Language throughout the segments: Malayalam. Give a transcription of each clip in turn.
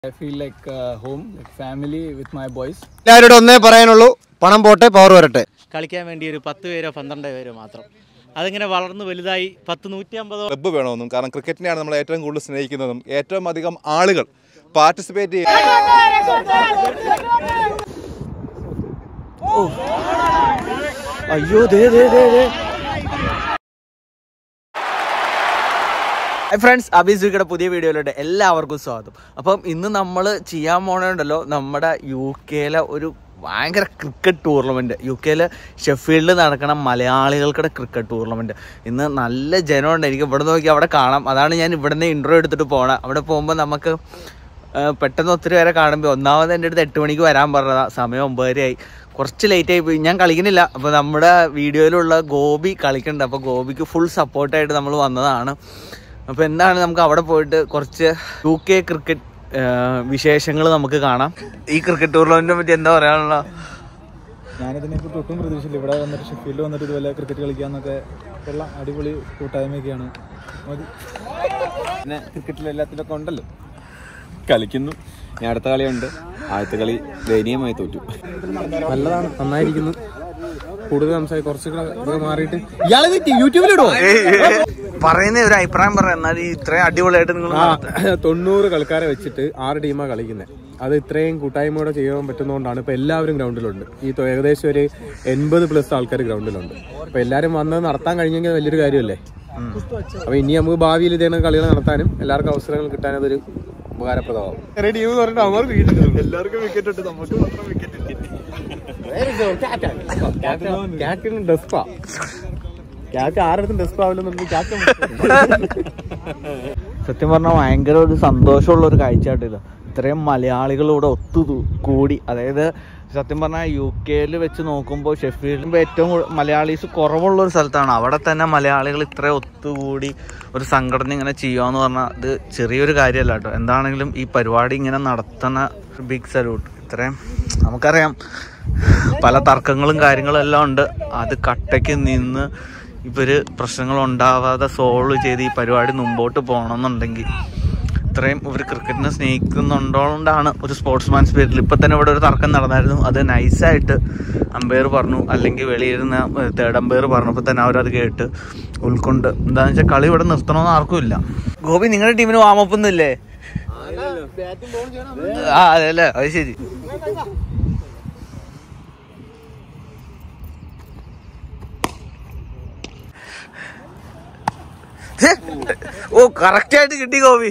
I feel like uh, home, like family with my boys. എല്ലാവരോടും ഒന്നേ പറയാനുള്ളൂ പണം പോട്ടെ പവർ വരട്ടെ കളിക്കാൻ വേണ്ടി ഒരു പത്ത് പേരോ പന്ത്രണ്ട് പേരോ മാത്രം അതിങ്ങനെ വളർന്ന് വലുതായി പത്ത് നൂറ്റി അമ്പതോ ക്ലബ്ബ് വേണമെന്നും കാരണം ക്രിക്കറ്റിനെയാണ് നമ്മൾ ഏറ്റവും കൂടുതൽ സ്നേഹിക്കുന്നതും ഏറ്റവും അധികം ആളുകൾ പാർട്ടിസിപ്പേറ്റ് ചെയ്യുന്ന അയ്യോ ദേ ദേ ദേ ദേ ഫ്രണ്ട്സ് അബീസുക്കയുടെ പുതിയ വീഡിയോയിലോട്ട് എല്ലാവർക്കും സ്വാഗതം അപ്പം ഇന്ന് നമ്മൾ ചെയ്യാൻ പോണുണ്ടല്ലോ നമ്മുടെ യു കെയിലെ ഒരു ഭയങ്കര ക്രിക്കറ്റ് ടൂർണമെൻറ്റ് യു കെയിൽ ഷെഫീൽഡിൽ നടക്കണ മലയാളികൾക്കുടെ ക്രിക്കറ്റ് ടൂർണമെൻറ്റ് ഇന്ന് നല്ല ജനമുണ്ട് എനിക്ക് ഇവിടെ നോക്കി അവിടെ കാണാം അതാണ് ഞാൻ ഇവിടെ നിന്ന് ഇൻട്രോ എടുത്തിട്ട് പോകണം അവിടെ പോകുമ്പോൾ നമുക്ക് ആ, പെട്ടെന്ന് ഒത്തിരി പേരെ കാണുമ്പോൾ ഒന്നാമത് എൻ്റെ അടുത്ത് എട്ട് മണിക്ക് വരാൻ പറഞ്ഞതാ സമയം ഒമ്പതരയായി കുറച്ച് ലേറ്റ് ആയി പോയി ഞാൻ കളിക്കുന്നില്ല അപ്പോൾ നമ്മുടെ വീഡിയോയിലുള്ള ഗോപി കളിക്കുന്നുണ്ട് അപ്പോൾ ഗോപിക്ക് ഫുൾ സപ്പോർട്ടായിട്ട് നമ്മൾ വന്നതാണ് അപ്പോൾ എന്താണ് നമുക്ക് അവിടെ പോയിട്ട് കുറച്ച് യു കെ ക്രിക്കറ്റ് വിശേഷങ്ങൾ നമുക്ക് കാണാം ഈ ക്രിക്കറ്റ് ടൂർണമെന്റിനെ പറ്റി എന്താ പറയാനുള്ള ഞാനിതിനെ കുറിച്ച് ഒട്ടും പ്രതീക്ഷിച്ചില്ല ഇവിടെ വന്നിട്ട് ഷെഫീൽഡ് വന്നിട്ട് ഇതുപോലെ ക്രിക്കറ്റ് കളിക്കാന്നൊക്കെ ഉള്ള അടിപൊളി കൂട്ടായ്മയൊക്കെയാണ് മതി പിന്നെ ക്രിക്കറ്റിൽ എല്ലാത്തിലൊക്കെ ഉണ്ടല്ലോ കളിക്കുന്നു ഞാൻ അടുത്ത കളിയുണ്ട് ആദ്യത്തെ കളി ദയനീയമായി തോറ്റു നല്ലതാണ് നന്നായിരിക്കുന്നു കൂടുതൽ സംസാരിക്കും കുറച്ച് മാറിയിട്ട് ഇയാളെ യൂട്യൂബിലിടോ പറയുന്ന ഒരു അഭിപ്രായം പറയാം എന്നാൽ ഇത്രയും അടിപൊളിയായിട്ട് നിങ്ങൾ തൊണ്ണൂറ് കളിക്കാരെ വെച്ചിട്ട് ആറ് ടീമാണ് കളിക്കുന്നത് അത് ഇത്രയും കൂട്ടായ്മയോടെ ചെയ്യാൻ പറ്റുന്നതുകൊണ്ടാണ് ഇപ്പൊ എല്ലാവരും ഗ്രൗണ്ടിലുണ്ട് ഈ തൊ- ഏകദേശം ഒരു എൺപത് പ്ലസ് ആൾക്കാർ ഗ്രൗണ്ടിലുണ്ട് അപ്പൊ എല്ലാവരും വന്ന് നടത്താൻ കഴിഞ്ഞെങ്കിൽ വലിയൊരു കാര്യമല്ലേ അപ്പൊ ഇനി നമുക്ക് ഭാവിയിൽ ഇതേ കളികൾ നടത്താനും എല്ലാവർക്കും അവസരങ്ങൾ കിട്ടാനും അതൊരു ഉപകാരപ്രദമാവും ടീം എന്ന് പറഞ്ഞിട്ട് അവർ എല്ലാവർക്കും വിക്കറ്റ് ഇട്ട് നമുക്ക് മാത്രം വിക്കറ്റ് ക്യാപ്റ്റൻ ഡെസ്പാ ക്യാപ്റ്റൻ ആരുടെ ഡെസ്പ് ആവില്ലെന്നുണ്ടെങ്കിൽ ക്യാപ്റ്റൻ സത്യം പറഞ്ഞാൽ ഭയങ്കര ഒരു സന്തോഷമുള്ള ഒരു കാഴ്ചയായിട്ട് ഇത് ഇത്രയും മലയാളികൾ ഇവിടെ ഒത്തു കൂടി അതായത് സത്യം പറഞ്ഞാൽ യു കെയിൽ വെച്ച് നോക്കുമ്പോൾ ഷെഫീൽഡിൽ ഏറ്റവും കൂ- മലയാളീസ് കുറവുള്ള ഒരു സ്ഥലത്താണ് അവിടെ തന്നെ മലയാളികൾ ഇത്ര ഒത്തുകൂടി ഒരു സംഘടന ഇങ്ങനെ ചെയ്യുക പറഞ്ഞാൽ ഇത് ചെറിയൊരു കാര്യമല്ല കേട്ടോ എന്താണെങ്കിലും ഈ പരിപാടി ഇങ്ങനെ നടത്തുന്ന ബിഗ് സല്യൂട്ട് ഇത്രയും നമുക്കറിയാം പല തർക്കങ്ങളും കാര്യങ്ങളും എല്ലാം ഉണ്ട് അത് കട്ടയ്ക്ക് നിന്ന് ഇവര് പ്രശ്നങ്ങൾ ഉണ്ടാവാതെ സോൾവ് ചെയ്ത് ഈ പരിപാടി മുമ്പോട്ട് പോകണമെന്നുണ്ടെങ്കിൽ ഇത്രയും ഇവർ ക്രിക്കറ്റിനെ സ്നേഹിക്കുന്നുണ്ടോണ്ടാണ് ഒരു സ്പോർട്സ്മാൻ സ്പിരിറ്റിൽ ഇപ്പം തന്നെ ഇവിടെ ഒരു തർക്കം നടന്നായിരുന്നു അത് നൈസായിട്ട് അമ്പയർ പറഞ്ഞു അല്ലെങ്കിൽ വെളിയിരുന്ന തേർഡ് അമ്പയർ പറഞ്ഞപ്പോൾ തന്നെ അവരത് കേട്ട് ഉൾക്കൊണ്ട് എന്താണെന്ന് വെച്ചാൽ കളി ഇവിടെ നിർത്തണമെന്ന് ആർക്കും ഇല്ല ഗോപി നിങ്ങളുടെ ടീമിന് വാമപ്പ് ഒന്നുമില്ലേ ആ അതെ അല്ലേ അത് ശരി ഛെ, ഓ കറക്റ്റ് ആയിട്ട് കിട്ടി ഗോപി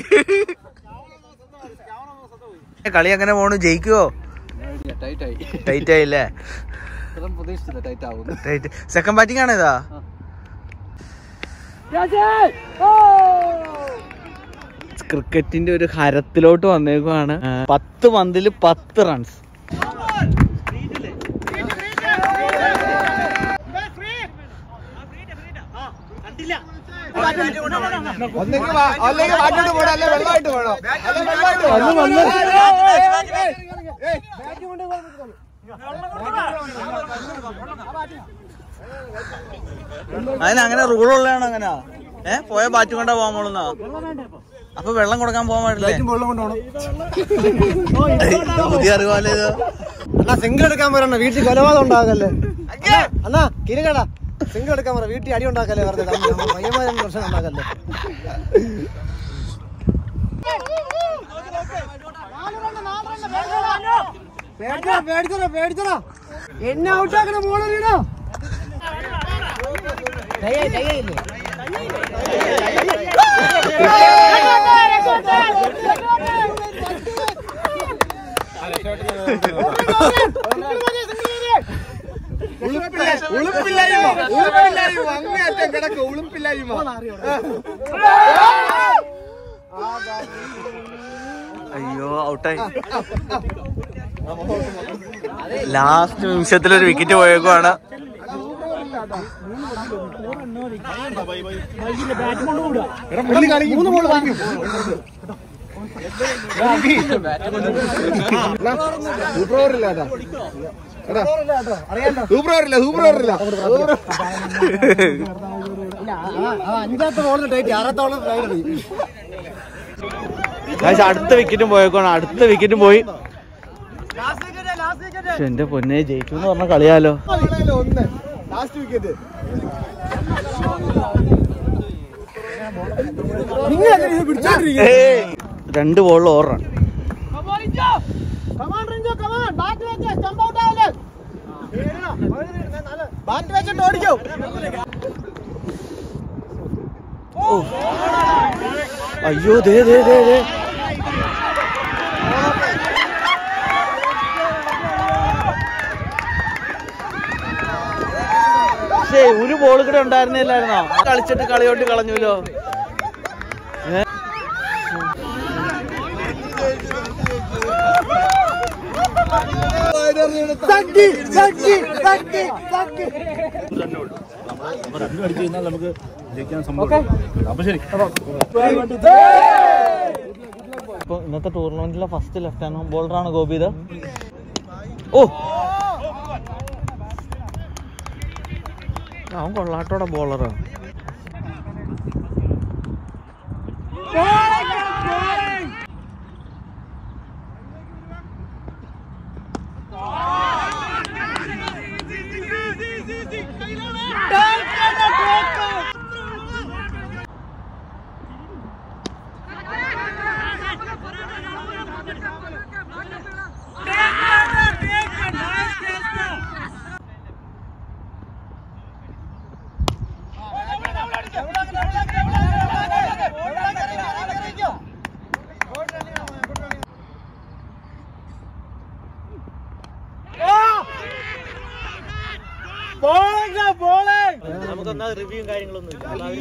കളി എങ്ങനെ പോണു ജയിക്കുവോ ടൈറ്റ് ആയില്ലേ ടൈറ്റ് സെക്കൻഡ് ബാറ്റിംഗ് ആണ് ഇതാ ക്രിക്കറ്റിന്റെ ഒരു ഹരത്തിലോട്ട് വന്നേക്കുവാണ് ആ, പത്ത് പന്തില് പത്ത് റൺസ് അതിന് അങ്ങനെ റൂൾ ഉള്ളതാണ് അങ്ങനെ ഏ പോയ ബാറ്റ് കൊണ്ടാ പോകാൻ പോളുന്ന അപ്പൊ വെള്ളം കൊടുക്കാൻ പോകാൻ പാടില്ലേ ഇത് പുതിയ അറിവാലേ ഇത് അണ്ണാ സിംഗിൾ എടുക്കാൻ പറയണ വീട്ടിൽ കൊലപാതകം ഉണ്ടാകല്ലേ അണ്ണാ കിരികടാ സിംഗിൾ എടുക്കാൻ പറ വീട്ടിൽ അടി ഉണ്ടാക്കല്ലേ വെറുതെ പയ്യന്മാരും പ്രശ്നം ഉണ്ടാക്കല്ലേ പേടിച്ചോ പേടിച്ചോ എന്നെ ഔട്ടാക്കണ മോളിടോ അയ്യോ ഔട്ടായി ലാസ്റ്റ് നിമിഷത്തിൽ ഒരു വിക്കറ്റ് പോയേക്കുവാണ് മൂന്ന് ബോൾ വാങ്ങി സൂപ്പർ ഓവറില്ല സൂപ്പർ ഓവറില്ല സൂപ്പർ ഓവറില്ല അഞ്ചാമത്തെ ബോളിന് ടൈറ്റ് ആറാമത്തെ ബോളിന് ടൈറ്റ് ഗൈസ് അടുത്ത വിക്കറ്റും പോയേക്കാണ് അടുത്ത വിക്കറ്റും പോയി പക്ഷെ എന്റെ പൊന്നെ ജയിച്ചു എന്ന് പറഞ്ഞ കളിയാലോ ഒന്ന് ലാസ്റ്റ് വിക്കറ്റ് ഏയ്, രണ്ട് ബോളിൽ ഓവർ റൺ ബാറ്റ് വെച്ചിട്ട് ഓടിക്കോ അയ്യോ ദേ ദേ ദേ ദേ പക്ഷേ ഒരു ബോൾ കൂടെ ഉണ്ടായിരുന്നില്ലായിരുന്നോ കളിച്ചിട്ട് കളി കൊണ്ട് കളഞ്ഞൂലോ ഏ? ഇപ്പൊ ഇന്നത്തെ ടൂർണമെന്റിലെ ഫസ്റ്റ് ലെഫ്റ്റ് ഹാൻഡ് ബോളറാണ് ഗോപിത് ഓ അവൻ കൊള്ളാട്ടോടെ ബോളറാണ് നമുക്കൊന്നാ റിവ്യൂ കാര്യങ്ങളൊന്നും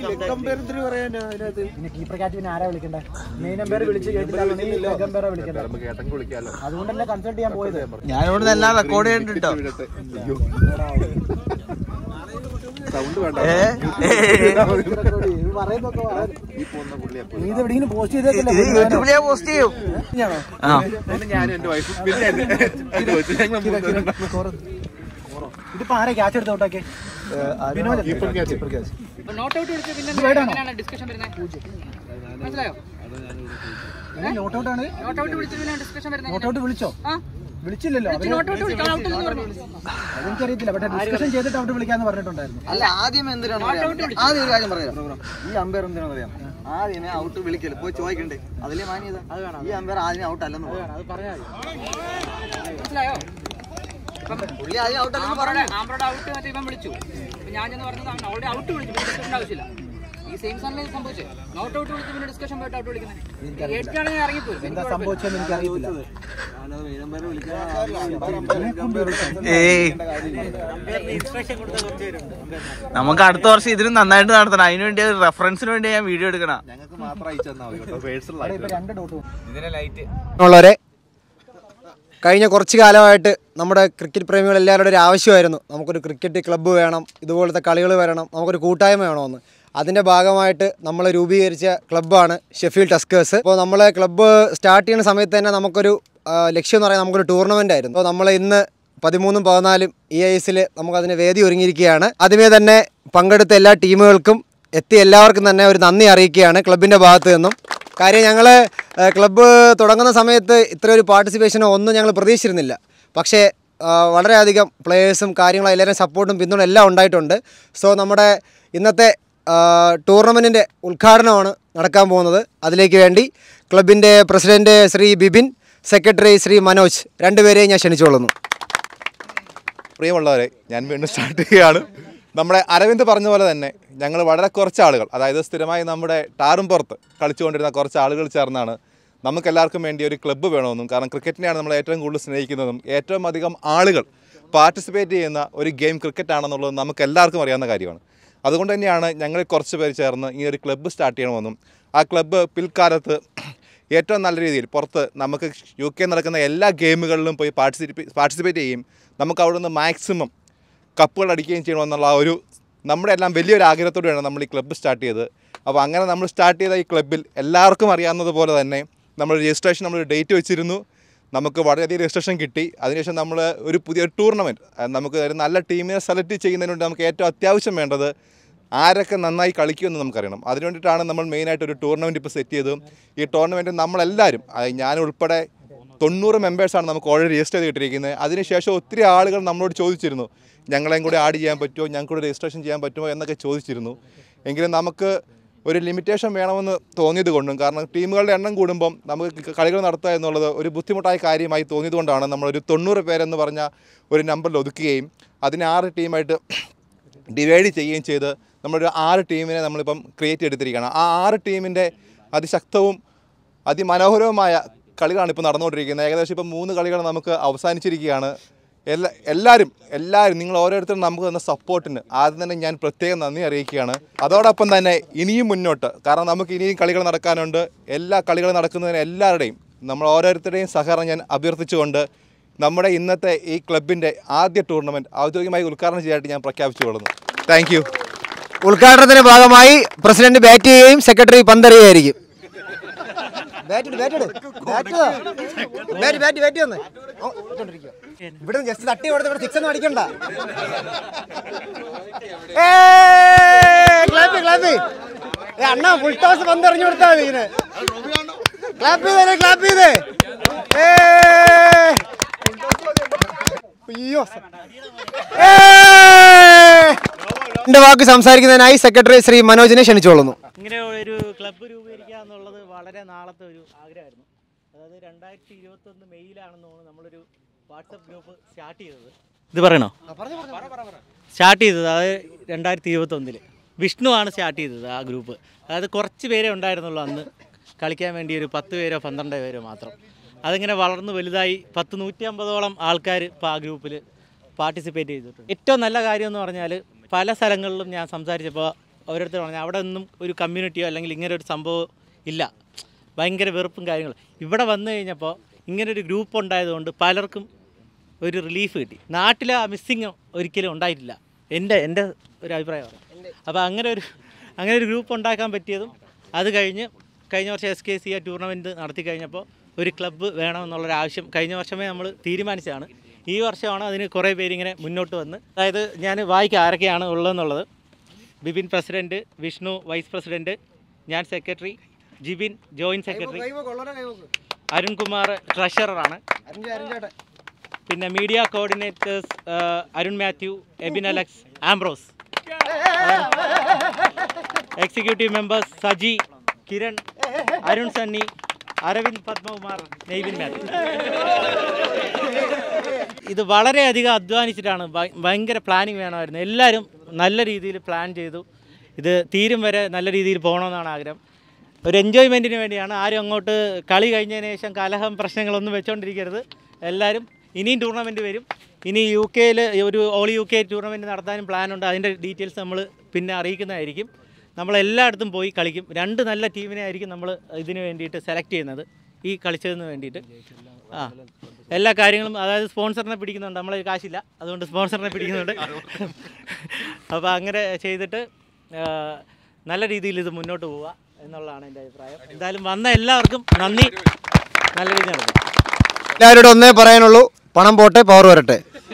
പിന്നെ കീപ്പർ ക്യാച്ച് പിന്നെ ആരാ വിളിക്കണ്ടേ മെയിൻ എംപയർ വിളിച്ച് കേട്ടില്ല എംപയറെ വിളിക്കണ്ടേ അതുകൊണ്ടല്ലേ കൺസൾട്ട് ചെയ്യാൻ പോയത് ഞാനിവിടെ എല്ലാം റെക്കോർഡ് ചെയ്തിട്ടോ പറയുന്നൊക്കെ നീ ഇത് എവിടെയെങ്കിലും പോസ്റ്റ് ചെയ്തേക്കല്ലേ യൂട്യൂബിൽ ഞാൻ പോസ്റ്റ് ചെയ്യും ആ ഇതിപ്പോ ആരാ ക്യാച്ച് എടുത്ത് ഔട്ടാക്കി വിനോദ് നോട്ട് ഔട്ട് വിളിച്ച പിന്നെ എങ്ങനെയാണ് ഡിസ്കഷൻ വരുന്നത് മനസ്സിലായോ നോട്ട് ഔട്ട് ആണ് നോട്ട് ഔട്ട് വിളിച്ച പിന്നെ ഡിസ്കഷൻ വരുന്നത് നോട്ട് ഔട്ട് വിളിച്ചോ ആ വിളിച്ചില്ലല്ലോ അവര് നോട്ട് ഔട്ട് വിളിക്കാൻ ഔട്ട് എന്ന് പറഞ്ഞു അതെനിക്കറിയത്തില്ല പക്ഷെ ഡിസ്കഷൻ ചെയ്തിട്ട് ഔട്ട് വിളിക്കാന്ന് പറഞ്ഞിട്ടുണ്ടായിരുന്നു അല്ല ആദ്യം എന്തിനാണ് ആദ്യം ഒരു കാര്യം പറയാം ഈ അമ്പയർ എന്തിനാണ് പറയാം ആദ്യമേ ഔട്ട് വിളിക്കല് പോയി ചോദിക്കണ്ടേ അതിലെ മാന്യത ഈ അമ്പയർ ആദ്യം ഔട്ട് അല്ലെന്ന് പറയാം മനസ്സിലായോ പുള്ളി ആദ്യം ഔട്ട് അല്ലെന്ന് പറഞ്ഞു ആംബ്രോഡ് ഔട്ട് മറ്റേ ഇവൻ വിളിച്ചു അപ്പൊ ഞാൻ ചെന്ന് പറഞ്ഞത് ഓൾറെഡി ഔട്ട് വിളിച്ചു പിന്നെ ഡിസ്കഷൻ ആവശ്യമില്ല ഈ സെയിം സാധനം സംഭവിച്ചത് നോട്ട് ഔട്ട് വിളിച്ച് പിന്നെ ഡിസ്കഷൻ പോയിട്ട് ഔട്ട് വിളിക്കുന്നത് ഏറ്റാണെങ്കിൽ ഇറങ്ങിപ്പോയി എന്താ സംഭവിച്ചതെന്ന് എനിക്കറിയത്തില്ല ഏയ് നമുക്ക് അടുത്ത വർഷം ഇതിനും നന്നായിട്ട് നടത്തണം അതിന് വേണ്ടി റെഫറൻസിന് വേണ്ടി ഞാൻ വീഡിയോ എടുക്കണം ഇപ്പൊ രണ്ട് ഡോട്ട് ഉള്ളവരെ കഴിഞ്ഞ കുറച്ച് കാലമായിട്ട് നമ്മുടെ ക്രിക്കറ്റ് പ്രേമികൾ എല്ലാവരുടെ ഒരു ആവശ്യമായിരുന്നു നമുക്കൊരു ക്രിക്കറ്റ് ക്ലബ്ബ് വേണം ഇതുപോലത്തെ കളികൾ വരണം നമുക്കൊരു കൂട്ടായ്മ വേണമെന്ന് അതിൻ്റെ ഭാഗമായിട്ട് നമ്മൾ രൂപീകരിച്ച ക്ലബ്ബാണ് ഷെഫീൽ ടസ്കേഴ്സ് അപ്പോൾ നമ്മൾ ക്ലബ്ബ് സ്റ്റാർട്ട് ചെയ്യുന്ന സമയത്ത് തന്നെ നമുക്കൊരു ആ, ലക്ഷ്യം എന്ന് പറയുന്നത് നമുക്കൊരു ടൂർണമെൻ്റ് ആയിരുന്നു അപ്പോൾ നമ്മൾ ഇന്ന് പതിമൂന്നും പതിനാലും ഇ ഐസിൽ നമുക്കതിന് വേദി ഒരുങ്ങിയിരിക്കുകയാണ് ആദ്യമേ തന്നെ പങ്കെടുത്ത എല്ലാ ടീമുകൾക്കും എത്തിയ എല്ലാവർക്കും തന്നെ ഒരു നന്ദി അറിയിക്കുകയാണ് ക്ലബിൻ്റെ ഭാഗത്ത് നിന്നും കാര്യം ഞങ്ങൾ ക്ലബ്ബ് തുടങ്ങുന്ന സമയത്ത് ഇത്ര ഒരു പാർട്ടിസിപ്പേഷനോ ഒന്നും ഞങ്ങൾ പ്രതീക്ഷിച്ചിരുന്നില്ല പക്ഷേ ആ, വളരെയധികം പ്ലേയേഴ്സും കാര്യങ്ങളും എല്ലാവരും സപ്പോർട്ടും പിന്തുണ എല്ലാം ഉണ്ടായിട്ടുണ്ട് സോ നമ്മുടെ ഇന്നത്തെ ടൂർണമെൻറ്റിൻ്റെ ഉദ്ഘാടനമാണ് നടക്കാൻ പോകുന്നത് അതിലേക്ക് വേണ്ടി ക്ലബിൻ്റെ പ്രസിഡൻറ്റ് ശ്രീ ബിബിൻ സെക്രട്ടറി ശ്രീ മനോജ് രണ്ടുപേരെയും ഞാൻ ക്ഷണിച്ചുകൊള്ളുന്നു പ്രിയമുള്ളവരെ ഞാൻ വീണ്ടും സ്റ്റാർട്ട് ചെയ്യുകയാണ് നമ്മുടെ അരവിന്ദ് പറഞ്ഞ പോലെ തന്നെ ഞങ്ങൾ വളരെ കുറച്ച് ആളുകൾ അതായത് സ്ഥിരമായി നമ്മുടെ ടാറും പുറത്ത് കളിച്ചുകൊണ്ടിരുന്ന കുറച്ച് ആളുകൾ ചേർന്നാണ് നമുക്കെല്ലാവർക്കും വേണ്ടി ഒരു ക്ലബ്ബ് വേണമെന്നും കാരണം ക്രിക്കറ്റിനെയാണ് നമ്മൾ ഏറ്റവും കൂടുതൽ സ്നേഹിക്കുന്നതും ഏറ്റവും അധികം ആളുകൾ പാർട്ടിസിപ്പേറ്റ് ചെയ്യുന്ന ഒരു ഗെയിം ക്രിക്കറ്റ് ആണെന്നുള്ളത് നമുക്ക് എല്ലാവർക്കും അറിയാവുന്ന കാര്യമാണ് അതുകൊണ്ട് തന്നെയാണ് ഞങ്ങൾ കുറച്ച് പേര് ചേർന്ന് ഈ ഒരു ക്ലബ്ബ് സ്റ്റാർട്ട് ചെയ്യണമെന്നും ആ ക്ലബ്ബ് പിൽക്കാലത്ത് ഏറ്റവും നല്ല രീതിയിൽ പുറത്ത് നമുക്ക് യു കെ നടക്കുന്ന എല്ലാ ഗെയിമുകളിലും പോയി പാർട്ടിസിപ്പേ പാർട്ടിസിപ്പേറ്റ് ചെയ്യും നമുക്ക് അവിടെ നിന്ന് മാക്സിമം കപ്പുകൾ അടിക്കുകയും ചെയ്യണമെന്നുള്ള ആ ഒരു നമ്മുടെ എല്ലാം വലിയൊരു ആഗ്രഹത്തോടെയാണ് നമ്മൾ ഈ ക്ലബ്ബ് സ്റ്റാർട്ട് ചെയ്തത് അപ്പോൾ അങ്ങനെ നമ്മൾ സ്റ്റാർട്ട് ചെയ്ത ഈ ക്ലബ്ബിൽ എല്ലാവർക്കും അറിയാവുന്നതുപോലെ തന്നെ നമ്മൾ രജിസ്ട്രേഷൻ നമ്മൾ ഡേറ്റ് വെച്ചിരുന്നു നമുക്ക് വളരെയധികം രജിസ്ട്രേഷൻ കിട്ടി അതിനുശേഷം നമ്മൾ ഒരു പുതിയ ടൂർണമെൻറ്റ് നമുക്ക് ഒരു നല്ല ടീമിനെ സെലക്ട് ചെയ്യുന്നതിന് വേണ്ടി നമുക്ക് ഏറ്റവും അത്യാവശ്യം വേണ്ടത് ആരൊക്കെ നന്നായി കളിക്കുമെന്ന് നമുക്കറിയണം അതിനു വേണ്ടിയിട്ടാണ് നമ്മൾ മെയിനായിട്ട് ഒരു ടൂർണമെൻറ്റ് ഇപ്പോൾ സെറ്റ് ചെയ്തതും ഈ ടൂർണമെൻറ്റ് നമ്മളെല്ലാവരും അതായത് ഞാൻ ഉൾപ്പെടെ തൊണ്ണൂറ് മെമ്പേഴ്സാണ് നമുക്ക് ഓൾറെഡി രജിസ്റ്റർ ചെയ്തിട്ടിരിക്കുന്നത് അതിനുശേഷം ഒത്തിരി ആളുകൾ നമ്മളോട് ചോദിച്ചിരുന്നു ഞങ്ങളെയും കൂടി ആഡ് ചെയ്യാൻ പറ്റുമോ ഞങ്ങൾക്ക് കൂടി രജിസ്ട്രേഷൻ ചെയ്യാൻ പറ്റുമോ എന്നൊക്കെ ചോദിച്ചിരുന്നു എങ്കിലും നമുക്ക് ഒരു ലിമിറ്റേഷൻ വേണമെന്ന് തോന്നിയത് കൊണ്ടും കാരണം ടീമുകളുടെ എണ്ണം കൂടുമ്പം നമുക്ക് കളികൾ നടത്തുക എന്നുള്ളത് ഒരു ബുദ്ധിമുട്ടായ കാര്യമായി തോന്നിയത് കൊണ്ടാണ് നമ്മളൊരു തൊണ്ണൂറ് പേരെന്ന് പറഞ്ഞ ഒരു നമ്പറിൽ ഒതുക്കുകയും അതിനെ ആറ് ടീമായിട്ട് ഡിവൈഡ് ചെയ്യുകയും ചെയ്ത് നമ്മളൊരു ആറ് ടീമിനെ നമ്മളിപ്പം ക്രിയേറ്റ് ചെയ്തെടുത്തിരിക്കുകയാണ് ആ ആറ് ടീമിൻ്റെ അതിശക്തവും അതിമനോഹരവുമായ കളികളാണ് ഇപ്പോൾ നടന്നുകൊണ്ടിരിക്കുന്നത് ഏകദേശം ഇപ്പം മൂന്ന് കളികൾ നമുക്ക് അവസാനിച്ചിരിക്കുകയാണ് എല്ലാ എല്ലാവരും എല്ലാവരും നിങ്ങൾ ഓരോരുത്തരും നമുക്ക് തന്ന സപ്പോർട്ടിന് ആദ്യം തന്നെ ഞാൻ പ്രത്യേകം നന്ദി അറിയിക്കുകയാണ് അതോടൊപ്പം തന്നെ ഇനിയും മുന്നോട്ട് കാരണം നമുക്ക് ഇനിയും കളികൾ നടക്കാനുണ്ട് എല്ലാ കളികളും നടക്കുന്നതിന് എല്ലാവരുടെയും നമ്മൾ ഓരോരുത്തരുടെയും സഹകരണം ഞാൻ അഭ്യർത്ഥിച്ചുകൊണ്ട് നമ്മുടെ ഇന്നത്തെ ഈ ക്ലബിൻ്റെ ആദ്യ ടൂർണമെൻറ്റ് ഔദ്യോഗികമായി ഉദ്ഘാടനം ചെയ്യാനായിട്ട് ഞാൻ പ്രഖ്യാപിച്ചു കൊള്ളുന്നു താങ്ക് യു ഉദ്ഘാടനത്തിന്റെ ഭാഗമായി പ്രസിഡന്റ് ബാറ്റ് ചെയ്യുകയും സെക്രട്ടറി പന്തെറിയുകയായിരിക്കും bat bat bat bat bat വന്ന് ഇവിടെ ജസ്റ്റ് തട്ടി കൊടുത്ത് ഇവിടെ സിക്സ് ഒന്നും അടിക്കണ്ട ക്ലാപ്പ് ക്ലാപ്പ് ഏ അണ്ണാ ഫുൾ ടോസ് പന്ത് എറിഞ്ഞു കൊടുത്താൽ മതി ഇങ്ങനെ ക്ലാപ്പ് ചെയ്തേ ക്ലാപ്പ് ചെയ്തേ ഏ അയ്യോ ഏ എന്റെ വാക്ക് സംസാരിക്കുന്നതിനായി സെക്രട്ടറി ശ്രീ മനോജിനെ ക്ഷണിച്ചുകൊള്ളുന്നു ഇങ്ങനെ ഒരു ക്ലബ്ബ് രൂപീകരിക്കുക എന്നുള്ളത് വളരെ നാളത്തെ ഒരു ആഗ്രഹമായിരുന്നു അതായത് രണ്ടായിരത്തി ഇരുപത്തൊന്ന് മെയ്യിലാണെന്ന് തോന്നുന്നു നമ്മളൊരു വാട്സപ്പ് ഗ്രൂപ്പ് സ്റ്റാർട്ട് ചെയ്തത് ഇത് പറയണോ സ്റ്റാർട്ട് ചെയ്തത് അതായത് രണ്ടായിരത്തി ഇരുപത്തൊന്നില് വിഷ്ണു ആണ് സ്റ്റാർട്ട് ചെയ്തത് ആ ഗ്രൂപ്പ് അതായത് കുറച്ച് പേരേ ഉണ്ടായിരുന്നുള്ളൂ അന്ന് കളിക്കാൻ വേണ്ടി ഒരു പത്ത് പേരോ പന്ത്രണ്ട് പേരോ മാത്രം അതിങ്ങനെ വളർന്ന് വലുതായി പത്ത് നൂറ്റി അമ്പതോളം ആൾക്കാർ ഇപ്പോൾ ആ ഗ്രൂപ്പിൽ പാർട്ടിസിപ്പേറ്റ് ചെയ്തിട്ടുണ്ട് ഏറ്റവും നല്ല കാര്യം എന്ന് പറഞ്ഞാൽ പല സ്ഥലങ്ങളിലും ഞാൻ സംസാരിച്ചപ്പോൾ ഓരോരുത്തർ പറഞ്ഞു അവിടെ ഒന്നും ഒരു കമ്മ്യൂണിറ്റിയോ അല്ലെങ്കിൽ ഇങ്ങനെ ഒരു സംഭവം ഇല്ല ഭയങ്കര വെറുപ്പും കാര്യങ്ങളും ഇവിടെ വന്നു കഴിഞ്ഞപ്പോൾ ഇങ്ങനെ ഒരു ഗ്രൂപ്പ് ഉണ്ടായതുകൊണ്ട് പലർക്കും ഒരു റിലീഫ് കിട്ടി നാട്ടിൽ ആ മിസ്സിങ് ഒരിക്കലും ഉണ്ടായിട്ടില്ല എൻ്റെ എൻ്റെ ഒരു അഭിപ്രായമാണ് അപ്പോൾ അങ്ങനെ ഒരു അങ്ങനെ ഒരു ഗ്രൂപ്പ് ഉണ്ടാക്കാൻ പറ്റിയതും അത് കഴിഞ്ഞ് കഴിഞ്ഞ വർഷം എസ് കെ സി ആ ടൂർണമെൻറ്റ് നടത്തി കഴിഞ്ഞപ്പോൾ ഒരു ക്ലബ്ബ് വേണമെന്നുള്ളൊരു ആവശ്യം കഴിഞ്ഞ വർഷമേ നമ്മൾ തീരുമാനിച്ചതാണ് ഈ വർഷമാണ് അതിന് കുറേ പേരിങ്ങനെ മുന്നോട്ട് വന്ന് അതായത് ഞാൻ വായിക്കാം ആരൊക്കെയാണ് ഉള്ളതെന്നുള്ളത് Bipin president Vishnu vice president ഞാൻ secretary Jibin joint secretary Arunkumar ട്രഷററാണ് പിന്നെ media coordinators Arun Mathew Ebin Alex Ambrose executive members Saji Kiran Arun Sunny Aravind Padmakumar Neyvin Mathew ഇത് വളരെയധികം അധ്വാനിച്ചിട്ടാണ് ഭയ- ഭയങ്കര പ്ലാനിങ് വേണമായിരുന്നു എല്ലാവരും നല്ല രീതിയിൽ പ്ലാൻ ചെയ്തു ഇത് തീരും വരെ നല്ല രീതിയിൽ പോകണമെന്നാണ് ആഗ്രഹം ഒരു എൻജോയ്മെൻറ്റിന് വേണ്ടിയാണ് ആരും അങ്ങോട്ട് കളി കഴിഞ്ഞതിന് ശേഷം കലഹം പ്രശ്നങ്ങളൊന്നും വെച്ചുകൊണ്ടിരിക്കരുത് എല്ലാവരും ഇനിയും ടൂർണമെൻറ്റ് വരും ഇനി യു കെയിൽ ഒരു ഓൾ യു കെ ടൂർണമെൻറ്റ് നടത്താനും പ്ലാനുണ്ട് അതിൻ്റെ ഡീറ്റെയിൽസ് നമ്മൾ പിന്നെ അറിയിക്കുന്നതായിരിക്കും നമ്മൾ എല്ലായിടത്തും പോയി കളിക്കും രണ്ട് നല്ല ടീമിനെ ആയിരിക്കും നമ്മൾ ഇതിന് വേണ്ടിയിട്ട് സെലക്ട് ചെയ്യുന്നത് ഈ കളിച്ചതിന് വേണ്ടിയിട്ട് ആ എല്ലാ കാര്യങ്ങളും അതായത് സ്പോൺസറിനെ പിടിക്കുന്നുണ്ട് നമ്മളെ കാശില്ല അതുകൊണ്ട് സ്പോൺസറിനെ പിടിക്കുന്നുണ്ട് അപ്പോൾ അങ്ങനെ ചെയ്തിട്ട് ആ, നല്ല രീതിയിൽ ഇത് മുന്നോട്ട് പോവുക എന്നുള്ളതാണ് എൻ്റെ അഭിപ്രായം എന്തായാലും വന്ന എല്ലാവർക്കും നന്ദി നല്ല രീതിയിൽ നടക്കും എല്ലാവരോടും ഒന്നേ പറയാനുള്ളൂ പണം പോട്ടെ പവർ വരട്ടെ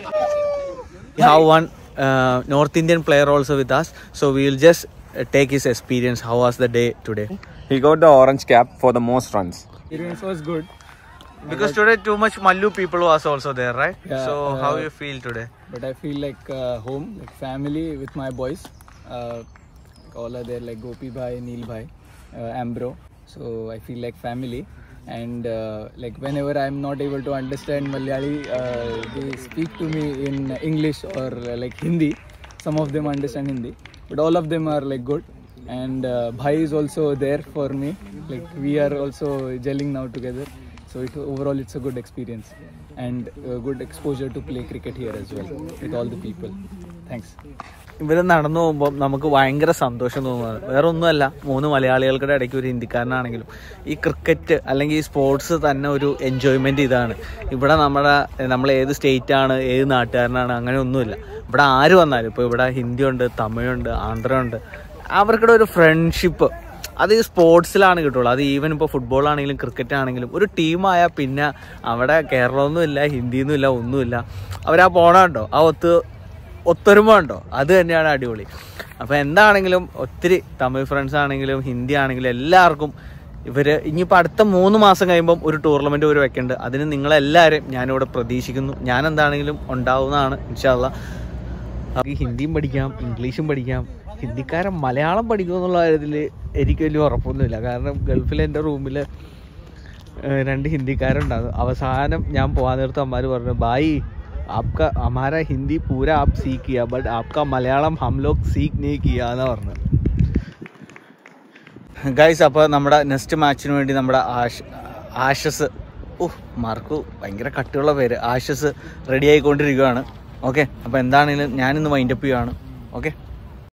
We have one uh, North Indian player also with us, so we will just uh, take his experience. How was the day today? He got the orange cap for the most runs. Experience was good. Because today too much Mallu people was also there, right? Yeah, so how uh, you feel today? But I feel like uh, home, like family with my boys. Uh, all are there like Gopi Bhai, Neil Bhai, uh, Ambro. So I feel like family. And uh, like whenever I'm not able to understand Malayali, uh, they speak to me in English or uh, like Hindi. Some of them understand Hindi, but all of them are like good. And uh, Bhai is also there for me. Like we are also gelling now together. So it, overall, it's a good experience and a good exposure to play cricket here as well with all the people. Thanks. ഇവര് നടന്നു പോകുമ്പോൾ നമുക്ക് ഭയങ്കര സന്തോഷം തോന്നുന്നത് വേറെ ഒന്നുമല്ല മൂന്ന് മലയാളികൾക്കിടെ ഇടയ്ക്ക് ഒരു ഹിന്ദിക്കാരനാണെങ്കിലും ഈ ക്രിക്കറ്റ് അല്ലെങ്കിൽ ഈ സ്പോർട്സ് തന്നെ ഒരു എൻജോയ്മെന്റ് ഇതാണ് ഇവിടെ നമ്മുടെ നമ്മൾ ഏത് സ്റ്റേറ്റ് ആണ് ഏത് നാട്ടുകാരനാണ് അങ്ങനെ ഒന്നുമില്ല ഇവിടെ ആര് വന്നാലും ഇപ്പോൾ ഇവിടെ ഹിന്ദിയുണ്ട് തമിഴുണ്ട് ആന്ധ്രയുണ്ട് അവർക്കിടെ ഒരു ഫ്രണ്ട്ഷിപ്പ് അത് ഈ സ്പോർട്സിലാണ് കിട്ടുള്ളൂ അത് ഈവൻ ഇപ്പോൾ ഫുട്ബോൾ ആണെങ്കിലും ക്രിക്കറ്റ് ആണെങ്കിലും ഒരു ടീമായാൽ പിന്നെ അവിടെ കേരളമൊന്നുമില്ല ഹിന്ദിയൊന്നുമില്ല ഒന്നുമില്ല അവരാ പോണ കേട്ടോ ആ ഒത്ത് ഒത്തൊരുമ ഉണ്ടോ അത് തന്നെയാണ് അടിപൊളി അപ്പോൾ എന്താണെങ്കിലും ഒത്തിരി തമിഴ് ഫ്രണ്ട്സ് ആണെങ്കിലും ഹിന്ദി ആണെങ്കിലും എല്ലാവർക്കും ഇവർ ഇനിയിപ്പോൾ അടുത്ത മൂന്ന് മാസം കഴിയുമ്പം ഒരു ടൂർണമെൻറ്റ് ഒരു വെക്കുന്നുണ്ട് അതിന് നിങ്ങളെല്ലാവരും ഞാനിവിടെ പ്രതീക്ഷിക്കുന്നു ഞാൻ എന്താണെങ്കിലും ഉണ്ടാവുന്നതാണ് ഇൻഷാല്ല നമുക്ക് ഹിന്ദിയും പഠിക്കാം ഇംഗ്ലീഷും പഠിക്കാം ഹിന്ദിക്കാരൻ മലയാളം പഠിക്കും എന്നുള്ള കാര്യത്തിൽ എനിക്ക് വലിയ ഉറപ്പൊന്നുമില്ല കാരണം ഗൾഫിലെ എൻ്റെ റൂമിൽ രണ്ട് ഹിന്ദിക്കാരുണ്ടായിരുന്നു അവസാനം ഞാൻ പോകാൻ നേരത്ത് അമ്മമാർ പറഞ്ഞു ബായി आपका हमारा हिंदी पूरा आप सीख किया बट आपका मलयालम हम लोग सीख नहीं किया എന്നാ പറഞ്ഞത് ഗൈസ് അപ്പോൾ നമ്മുടെ നെക്സ്റ്റ് മാച്ചിന് വേണ്ടി നമ്മുടെ ആഷ് ആഷസ് ഓ മാർക്ക് ഭയങ്കര കട്ടിയുള്ള പേര് ആഷസ് റെഡി ആയിക്കൊണ്ടിരിക്കുകയാണ് ഓക്കെ അപ്പോൾ എന്താണെങ്കിലും ഞാനിന്ന് വൈൻഡപ്പ് ചെയ്യുകയാണ് ഓക്കെ